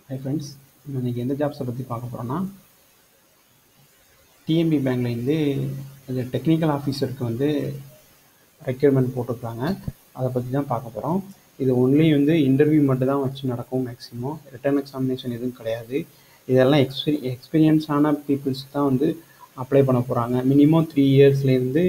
hi friends நம்ம இன்றைக்கி எந்த ஜாப்ஸை பற்றி பார்க்க போகிறோன்னா டிஎம்பி பேங்க்லேருந்து அது டெக்னிக்கல் ஆஃபீஸருக்கு வந்து ரெக்யூர்மெண்ட் போட்டிருக்காங்க அதை பற்றி தான் பார்க்க போகிறோம் இது ஒன்லி வந்து இன்டர்வியூ மட்டும் தான் வச்சு நடக்கும் மேக்ஸிமம் ரிட்டர்ன் எக்ஸாமினேஷன் எதுவும் கிடையாது இதெல்லாம் எக்ஸ்பீரி எக்ஸ்பீரியன்ஸான பீப்புள்ஸ் தான் வந்து அப்ளை பண்ண போகிறாங்க மினிமம் த்ரீ இயர்ஸ்லேருந்து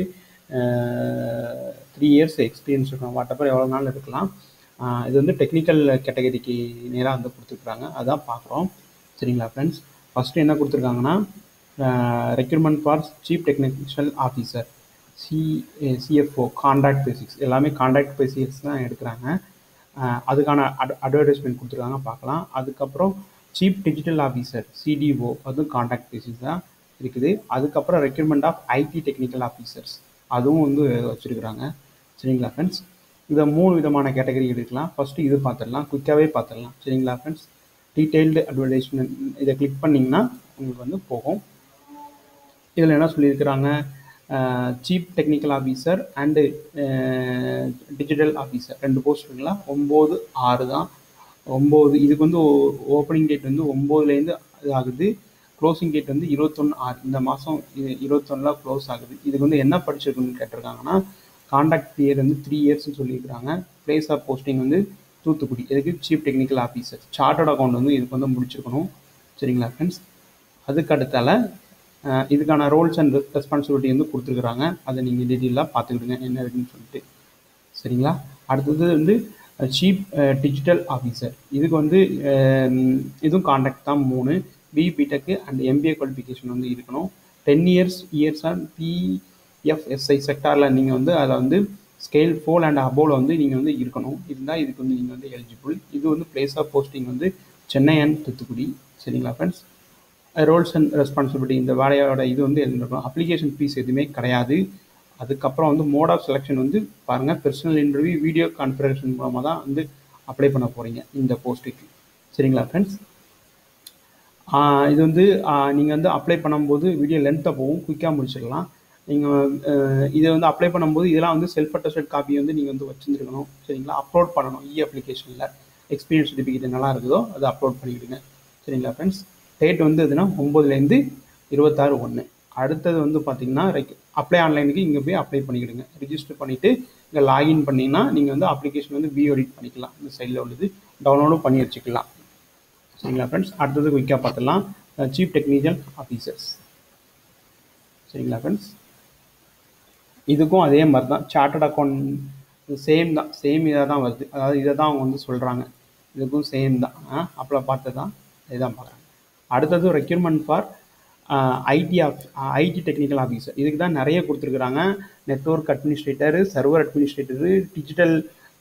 த்ரீ இயர்ஸ் எக்ஸ்பீரியன்ஸ் இருக்கணும் வாட்டப்பர் எவ்வளோ நாள் இருக்கலாம் ஆஹ் இது வந்து டெக்னிக்கல் கேட்டகரிக்கு நேராக வந்து கொடுத்துருக்குறாங்க அதான் பார்க்குறோம் சரிங்களா ஃப்ரெண்ட்ஸ் ஃபஸ்ட்டு என்ன கொடுத்துருக்காங்கன்னா requirement for chief technical officer C CFO contract basics எல்லாமே கான்ட்ராக்ட் பேசிக்ஸ் தான் எடுக்கிறாங்க ஆஹ் அதுக்கான அட் அட்வர்டைஸ்மெண்ட் கொடுத்துருக்காங்க பார்க்கலாம் அதுக்கப்புறம் சீஃப் டிஜிட்டல் ஆஃபீஸர் சிடிஓ அதுவும் கான்ட்ராக்ட் பேசிக்ஸ் தான் இருக்குது அதுக்கப்புறம் requirement of IT technical officers அதுவும் வந்து வச்சுருக்குறாங்க சரிங்களா ஃப்ரெண்ட்ஸ் இதை மூணு விதமான கேட்டகரி எடுக்கலாம் ஃபஸ்ட்டு இது பார்த்துடலாம் குயிக்காகவே பார்த்துடலாம் சரிங்களா ஃப்ரெண்ட்ஸ் டீட்டெயில்டு அட்வர்டைஸ்மெண்ட் இதை கிளிக் பண்ணிங்கன்னா உங்களுக்கு வந்து போகும் இதில் என்ன சொல்லியிருக்கிறாங்க chief technical officer and digital officer ரெண்டு போஸ்ட் இருக்குங்களா ஒம்பது ஆறு தான் ஒம்பது இதுக்கு வந்து ஓப்பனிங் டேட் வந்து ஒம்போதுலேருந்து இது ஆகுது க்ளோசிங் டேட் வந்து இருபத்தொன்று ஆறு இந்த மாதம் இருபத்தொன்னில் க்ளோஸ் ஆகுது இதுக்கு வந்து என்ன படிச்சிருக்குன்னு கேட்டிருக்காங்கன்னா கான்டாக்ட் பீரியட் வந்து த்ரீ இயர்ஸ்னு சொல்லியிருக்கிறாங்க பிளேஸ் ஆஃப் போஸ்டிங் வந்து தூத்துக்குடி இதுக்கு chief technical officer chartered account வந்து இதுக்கு வந்து முடிச்சிருக்கணும் சரிங்களா ஃப்ரெண்ட்ஸ் அதுக்கு அடுத்தால அஹ், இதுக்கான ரோல்ஸ் அண்ட் ரெஸ்பான்சிபிலிட்டி வந்து கொடுத்துருக்குறாங்க அதை நீங்கள் டீட்டெயிலாக பார்த்துக்கிடுங்க என்ன இருக்குன்னு சொல்லிட்டு சரிங்களா அடுத்தது வந்து சீஃப் டிஜிட்டல் ஆஃபீஸர் இதுக்கு வந்து அஹ், இதுவும் கான்டாக்ட் தான் மூணு பி பிடெக்கு அண்ட் எம்பிஏ குவாலிஃபிகேஷன் வந்து இருக்கணும் ten years years and BFSI செக்டாரில் நீங்கள் வந்து அதில் வந்து ஸ்கேல் ஃபோல் அண்ட் அபோவில் வந்து நீங்கள் வந்து இருக்கணும் இருந்தால் இதுக்கு வந்து நீங்கள் வந்து எலிஜிபிள் இது வந்து பிளேஸ் ஆஃப் போஸ்டிங் வந்து சென்னை அண்ட் தூத்துக்குடி சரிங்களா ஃப்ரெண்ட்ஸ் ரோல்ஸ் அண்ட் ரெஸ்பான்சிபிலிட்டி இந்த வேலையோட இது வந்து எழுதிருக்கணும் அப்ளிகேஷன் ஃபீஸ் எதுவுமே கிடையாது அதுக்கப்புறம் வந்து மோட் ஆஃப் செலெக்ஷன் வந்து பாருங்கள் பர்சனல் இன்டர்வியூ வீடியோ கான்ஃபரன்ஷன் மூலமாக தான் வந்து அப்ளை பண்ண போகிறீங்க இந்த போஸ்ட்டுக்கு சரிங்களா ஃப்ரெண்ட்ஸ் இது வந்து நீங்கள் வந்து அப்ளை பண்ணும்போது வீடியோ லென்த்தாக போகும் குயிக்காக முடிச்சிடலாம் நீங்கள் இதை வந்து அப்ளை பண்ணும்போது இதெல்லாம் வந்து செல்ஃப் அட்டஸ்டட் காப்பி வந்து நீங்கள் வந்து வச்சுருக்கணும் சரிங்களா அப்லோட் பண்ணணும் இ அப்ளிகேஷனில் எக்ஸ்பீரியன்ஸ் சர்டிஃபிகேட் என்னலாம் இருக்குதோ அதை அப்லோட் பண்ணிவிடுங்க சரிங்களா ஃப்ரெண்ட்ஸ் டேட் வந்து எதுனா ஒம்பதுலேருந்து இருபத்தாறு ஒன்று அடுத்தது வந்து பார்த்தீங்கன்னா அப்ளை ஆன்லைனுக்கு இங்கே போய் அப்ளை பண்ணிக்கிடுங்க ரிஜிஸ்டர் பண்ணிவிட்டு இங்கே லாகின் பண்ணிங்கன்னா நீங்கள் வந்து அப்ளிகேஷன் வந்து வியூ எடிட் பண்ணிக்கலாம் இந்த சைடில் உள்ளது டவுன்லோடும் பண்ணி வச்சுக்கலாம் சரிங்களா ஃப்ரெண்ட்ஸ் அடுத்தது குயிக்காக பார்த்துடலாம் சீஃப் டெக்னிக்கல் ஆஃபீஸர்ஸ் சரிங்களா ஃப்ரெண்ட்ஸ் இதுக்கும் அதே மாதிரி தான் சார்ட்டர்ட் அக்கௌண்ட் சேம் தான் சேம் இதாக தான் வருது அதாவது இதை தான் அவங்க வந்து சொல்கிறாங்க இதுக்கும் சேம் தான் அப்போ பார்த்து தான் இதான் பார்க்குறாங்க அடுத்தது requirement for IT of IT technical officer இதுக்கு தான் நிறைய கொடுத்துருக்குறாங்க network administrator server administrator digital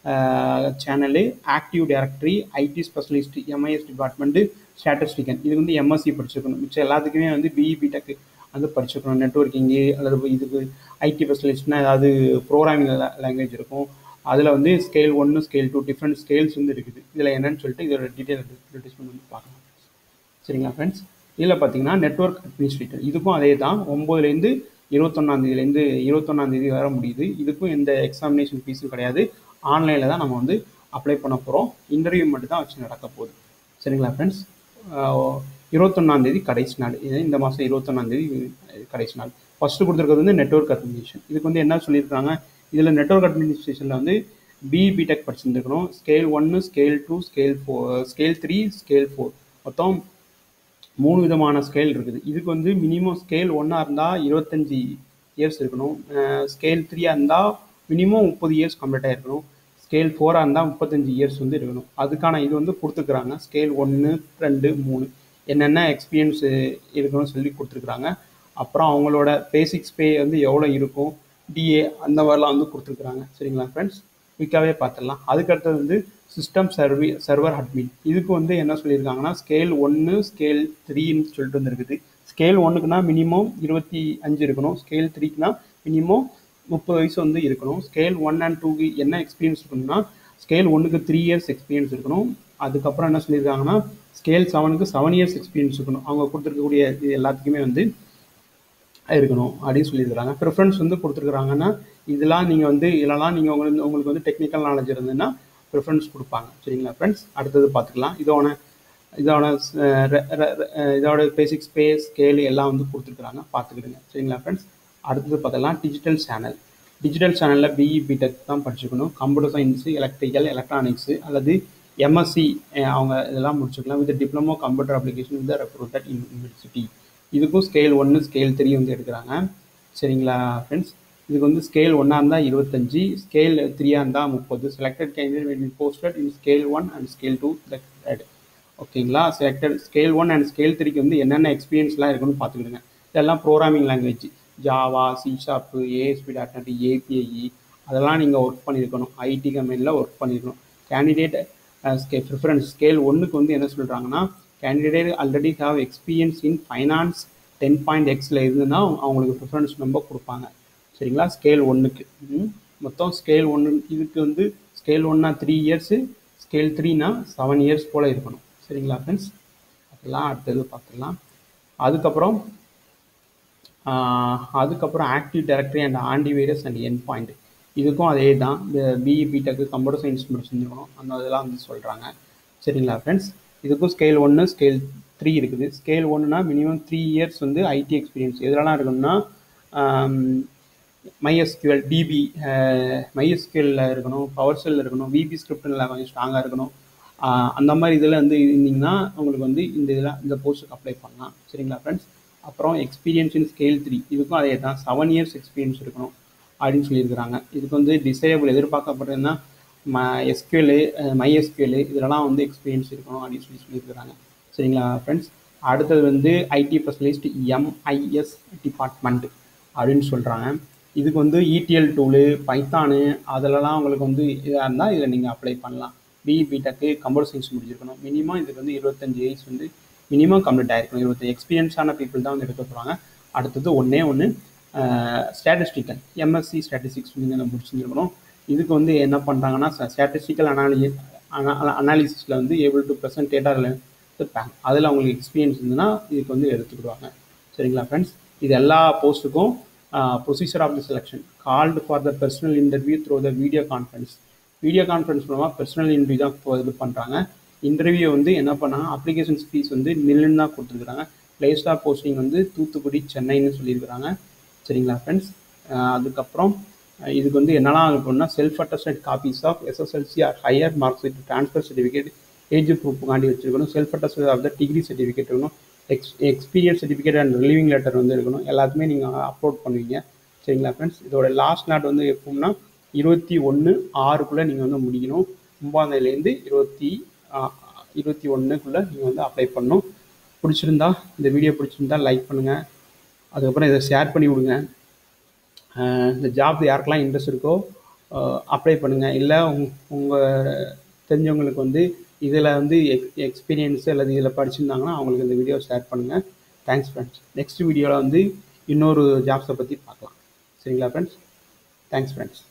channel active directory IT specialist MIS department statistician இது வந்து எம்எஸ்சி படிச்சிருக்கணும் மிச்சம் எல்லாத்துக்குமே வந்து பிஇ பிடெக் வந்து படிச்சிருக்கணும் நெட்ஒர்க்கிங்கு அல்லது இதுக்கு ஐடி ஸ்பெஷலிஸ்ட்னா ஏதாவது ப்ரோக்ராமிங் லாங்குவேஜ் இருக்கும் அதில் வந்து ஸ்கேல் ஒன்று ஸ்கேல் டூ டிஃப்ரெண்ட் ஸ்கேல்ஸ் வந்து இருக்குது இதில் என்னன்னு சொல்லிட்டு இதோட டீட்டெயில் அட்வர்டைஸ்மெண்ட் வந்து பார்க்கலாம் சரிங்களா ஃப்ரெண்ட்ஸ் இதில் பார்த்தீங்கன்னா நெட்ஒர்க் அட்மினிஸ்ட்ரேட்டர் இதுக்கும் அதே தான் ஒம்போதுலேருந்து இருபத்தொன்னாந்தேதியிலேருந்து இருபத்தொன்னாந்தேதி வர முடியுது இதுக்கும் எந்த எக்ஸாமினேஷன் ஃபீஸும் கிடையாது ஆன்லைனில் தான் நம்ம வந்து அப்ளை பண்ண போகிறோம் இன்டர்வியூ மட்டும் தான் வச்சு நடக்க போகுது சரிங்களா ஃப்ரெண்ட்ஸ் இருபத்தொன்னாந்தேதி கடைசி நாள் இது இந்த மாதம் இருபத்தொன்னாந்தேதி கடைசி நாள் ஃபஸ்ட்டு கொடுத்துருக்கிறது வந்து நெட்ஒர்க் அட்மினிஸ்ட்ரேஷன் இதுக்கு வந்து என்ன சொல்லியிருக்காங்க இதில் நெட்ஒர்க் அட்மினிஸ்ட்ரேஷனில் வந்து பி பிடெக் படிச்சிருந்துருக்கணும் ஸ்கேல் ஒன்று scale two scale four scale three scale four மொத்தம் மூணு விதமான ஸ்கேல் இருக்குது இதுக்கு வந்து மினிமம் ஸ்கேல் ஒன்னாக இருந்தால் இருபத்தஞ்சி இயர்ஸ் இருக்கணும் ஸ்கேல் த்ரீயாக இருந்தால் மினிமம் முப்பது இயர்ஸ் கம்ப்ளீட் ஆகிருக்கணும் ஸ்கேல் ஃபோராக இருந்தால் முப்பத்தஞ்சு இயர்ஸ் வந்து இருக்கணும் அதுக்கான இது வந்து கொடுத்துருக்குறாங்க ஸ்கேல் ஒன்று ரெண்டு மூணு என்னென்ன எக்ஸ்பீரியன்ஸ் இருக்கணும்னு சொல்லி கொடுத்துருக்குறாங்க அப்புறம் அவங்களோட பேசிக்ஸ் பே வந்து எவ்வளோ இருக்கும் டிஏ அந்த மாதிரிலாம் வந்து கொடுத்துருக்குறாங்க சரிங்களா ஃப்ரெண்ட்ஸ் குயிக்காகவே பார்த்துடலாம் அதுக்கடுத்தது வந்து சிஸ்டம் சர்வி சர்வர் அட்மின் இதுக்கு வந்து என்ன சொல்லியிருக்காங்கன்னா ஸ்கேல் ஒன்று ஸ்கேல் த்ரீன்னு சொல்லிட்டு வந்துருக்குது ஸ்கேல் ஒன்றுக்குனா மினிமம் இருபத்தி அஞ்சு இருக்கணும் ஸ்கேல் த்ரீக்குனா மினிமம் முப்பது வயசு வந்து இருக்கணும் ஸ்கேல் ஒன் அண்ட் டூக்கு என்ன எக்ஸ்பீரியன்ஸ் இருக்கணும்னா ஸ்கேல் ஒன்றுக்கு த்ரீ இயர்ஸ் எக்ஸ்பீரியன்ஸ் இருக்கணும் அதுக்கப்புறம் என்ன சொல்லியிருக்காங்கன்னா ஸ்கேல் செவனுக்கு செவன் இயர்ஸ் எக்ஸ்பீரியன்ஸ் இருக்கணும் அவங்க கொடுத்துருக்கக்கூடிய இது எல்லாத்துக்குமே வந்து இருக்கணும் அப்படின்னு சொல்லியிருக்கிறாங்க ப்ரிஃபரன்ஸ் வந்து கொடுத்துருக்குறாங்கன்னா இதெல்லாம் நீங்கள் வந்து இதெல்லாம் நீங்கள் உங்களுக்கு உங்களுக்கு வந்து டெக்னிக்கல் நாலேஜ் இருந்ததுன்னா ப்ரிஃபரன்ஸ் கொடுப்பாங்க சரிங்களா ஃப்ரெண்ட்ஸ் அடுத்தது பார்த்துக்கலாம் இதோட இதோட அஹ், re- re- re- அஹ், இதோட பேசிக் ஸ்பேஸ் ஸ்கேல் எல்லாம் வந்து கொடுத்துருக்குறாங்க பார்த்துக்கிடுங்க சரிங்களா ஃப்ரெண்ட்ஸ் அடுத்தது பார்த்தலாம் டிஜிட்டல் சேனல் டிஜிட்டல் சேனலில் பிஇ பிடெக் தான் படிச்சுக்கணும் கம்ப்யூட்டர் சயின்ஸு எலக்ட்ரிக்கல் எலக்ட்ரானிக்ஸு அல்லது எம்எஸ்சி அவங்க இதெல்லாம் முடிச்சுக்கலாம் with diploma computer application with reputed university இதுக்கும் ஸ்கேல் ஒன்று ஸ்கேல் த்ரீ வந்து எடுக்கிறாங்க சரிங்களா ஃப்ரெண்ட்ஸ் இதுக்கு வந்து ஸ்கேல் ஒன்னாக இருந்தால் இருபத்தஞ்சி ஸ்கேல் த்ரீயாக இருந்தால் முப்பது selected candidate posted in scale one and scale two selected ஓகேங்களா selected scale one and scale த்ரீக்கு வந்து என்னென்ன எக்ஸ்பீரியன்ஸ்லாம் இருக்குன்னு பார்த்துக்கிடுங்க இதெல்லாம் programming language Java C sharp ASP dot net API அதெல்லாம் நீங்கள் ஒர்க் பண்ணியிருக்கணும் ஐடி கம்பெனியில் ஒர்க் பண்ணியிருக்கணும் கேண்டிடேட் ஸ்கே ப்ரிஃபரன்ஸ் ஸ்கேல் ஒன்றுக்கு வந்து என்ன சொல்கிறாங்கன்னா candidate already have experience in finance ten point எக்ஸில் இருந்துன்னா அவங்களுக்கு ப்ரிஃபரன்ஸ் ரொம்ப கொடுப்பாங்க சரிங்களா ஸ்கேல் ஒன்றுக்கு மொத்தம் ஸ்கேல் ஒன்று இதுக்கு வந்து ஸ்கேல் ஒன்னா த்ரீ இயர்ஸு ஸ்கேல் த்ரீனா செவன் இயர்ஸ் போல் இருக்கணும் சரிங்களா ஃப்ரெண்ட்ஸ் அதெல்லாம் அடுத்தது பார்த்துடலாம் அதுக்கப்புறம் ஆஹ், அதுக்கப்புறம் active directory and antivirus and N point இதுக்கும் அதே தான் இந்த பிஇ பிடெக்கு கம்ப்யூட்டர் சயின்ஸ் முடிச்சிருந்துருக்கணும் அந்த இதெல்லாம் வந்து சொல்கிறாங்க சரிங்களா ஃப்ரெண்ட்ஸ் இதுக்கும் ஸ்கேல் ஒன்று ஸ்கேல் த்ரீ இருக்குது ஸ்கேல் ஒன்றுனா மினிமம் த்ரீ இயர்ஸ் வந்து ஐடி எக்ஸ்பீரியன்ஸ் எதுலலாம் இருக்கணும்னா மைஎஸ்கியூஎல் டிபி மைஎஸ்கியூஎல்ல இருக்கணும் பவர் செல்லில் இருக்கணும் விபி ஸ்கிரிப்டில் கொஞ்சம் ஸ்ட்ராங்காக இருக்கணும் ஆஹ் அந்த மாதிரி இதில் வந்து இருந்தீங்கன்னா உங்களுக்கு வந்து இந்த இதில் இந்த போஸ்ட்டுக்கு அப்ளை பண்ணலாம் சரிங்களா ஃப்ரெண்ட்ஸ் அப்புறம் எக்ஸ்பீரியன்ஸ் இன் ஸ்கேல் த்ரீ இதுக்கும் அதே தான் செவன் இயர்ஸ் எக்ஸ்பீரியன்ஸ் இருக்கணும் அப்படின்னு சொல்லியிருக்கிறாங்க இதுக்கு வந்து டிசேபிள் எதிர்பார்க்கப்படுறதுன்னா ம எஸ்கியூஎல் மைஎஸ்கியூஎல் இதெல்லாம் வந்து எக்ஸ்பீரியன்ஸ் இருக்கணும் அப்படின்னு சொல்லி சொல்லியிருக்கிறாங்க சரிங்களா ஃப்ரெண்ட்ஸ் அடுத்தது வந்து ஐடி ஸ்பெஷலிஸ்ட் எம்ஐஎஸ் டிபார்ட்மெண்ட் அப்படின்னு சொல்கிறாங்க இதுக்கு வந்து இடிஎல் டூலு பைத்தானு அதிலலாம் உங்களுக்கு வந்து இதாக இருந்தால் இதில் நீங்கள் அப்ளை பண்ணலாம் பிஇ பிடெக்கு கம்ப்யூட்டர் சயின்ஸ் முடிச்சிருக்கணும் மினிமம் இதுக்கு வந்து இருபத்தஞ்சு ஏஜ் வந்து மினிமம் கம்ப்ளீட் ஆயிருக்கணும் இருபத்தஞ்சு எக்ஸ்பீரியன்ஸான பீப்புள் தான் வந்து எடுக்க போகிறாங்க அடுத்தது ஒன்றே ஒன்று ஸ்டாட்டிஸ்டிக்கல் எம்எஸ்சி ஸ்டாட்டிஸ்டிக்ஸ் நீங்கள் முடிச்சிருக்கணும் இதுக்கு வந்து என்ன பண்ணுறாங்கன்னா ஸ்டாட்டிஸ்டிக்கல் அனாலி அனாலிசிஸில் வந்து ஏபிள் டு ப்ரெசென்ட் டேட்டா இருப்பாங்க அதில் அவங்களுக்கு எக்ஸ்பீரியன்ஸ் இருந்ததுன்னா இதுக்கு வந்து எடுத்துக்கிடுவாங்க சரிங்களா ஃப்ரெண்ட்ஸ் இது எல்லா போஸ்ட்டுக்கும் procedure of the selection called for the personal interview through the video conference video conference மூலமாக பர்சனல் இன்டர்வியூ தான் இப்போ இது பண்ணுறாங்க இன்டர்வியூ வந்து என்ன பண்ணாங்க அப்ளிகேஷன்ஸ் ஃபீஸ் வந்து நில்லுன்னு தான் கொடுத்துருக்குறாங்க பிளேஸ் ஆஃப் போஸ்டிங் வந்து தூத்துக்குடி சென்னைன்னு சொல்லியிருக்கிறாங்க சரிங்களா ஃப்ரெண்ட்ஸ் அதுக்கப்புறம் அஹ் இதுக்கு வந்து என்னெல்லாம் இருக்கும்னா self attested copies of SSLC or higher mark sheet transfer certificate age ப்ரூஃப்காண்டி வச்சிருக்கணும் self attested of the degree certificate இருக்கணும் ex experience certificate and relieving letter வந்து இருக்கணும் எல்லாத்துமே நீங்கள் அப்லோட் பண்ணுவீங்க சரிங்களா ஃப்ரெண்ட்ஸ் இதோட லாஸ்ட் நாட் வந்து எப்போம்னா இருபத்தி ஒன்று ஆறுக்குள்ளே நீங்கள் வந்து முடிக்கணும் ஒம்பதாந்தேதியிலேருந்து இருபத்தி ஆஹ், இருபத்தி ஒன்றுக்குள்ளே நீங்கள் வந்து அப்ளை பண்ணணும் பிடிச்சிருந்தா இந்த வீடியோ பிடிச்சிருந்தா லைக் பண்ணுங்கள் அதுக்கப்புறம் இதை ஷேர் பண்ணி விடுங்க ஆஹ் இந்த ஜாப் யாருக்கெல்லாம் இன்ட்ரெஸ்ட் இருக்கோ அப்ளை பண்ணுங்கள் இல்லை உங் உங்கள் தெரிஞ்சவங்களுக்கு வந்து இதில் வந்து எக் எக்ஸ்பீரியன்ஸ் அல்லது இதில் படிச்சிருந்தாங்கன்னா அவங்களுக்கு இந்த வீடியோ ஷேர் பண்ணுங்கள் தேங்க்ஸ் ஃப்ரெண்ட்ஸ் நெக்ஸ்ட் வீடியோவில் வந்து இன்னொரு ஜாப்ஸை பற்றி பார்க்கலாம் சரிங்களா ஃப்ரெண்ட்ஸ் தேங்க்ஸ் ஃப்ரெண்ட்ஸ்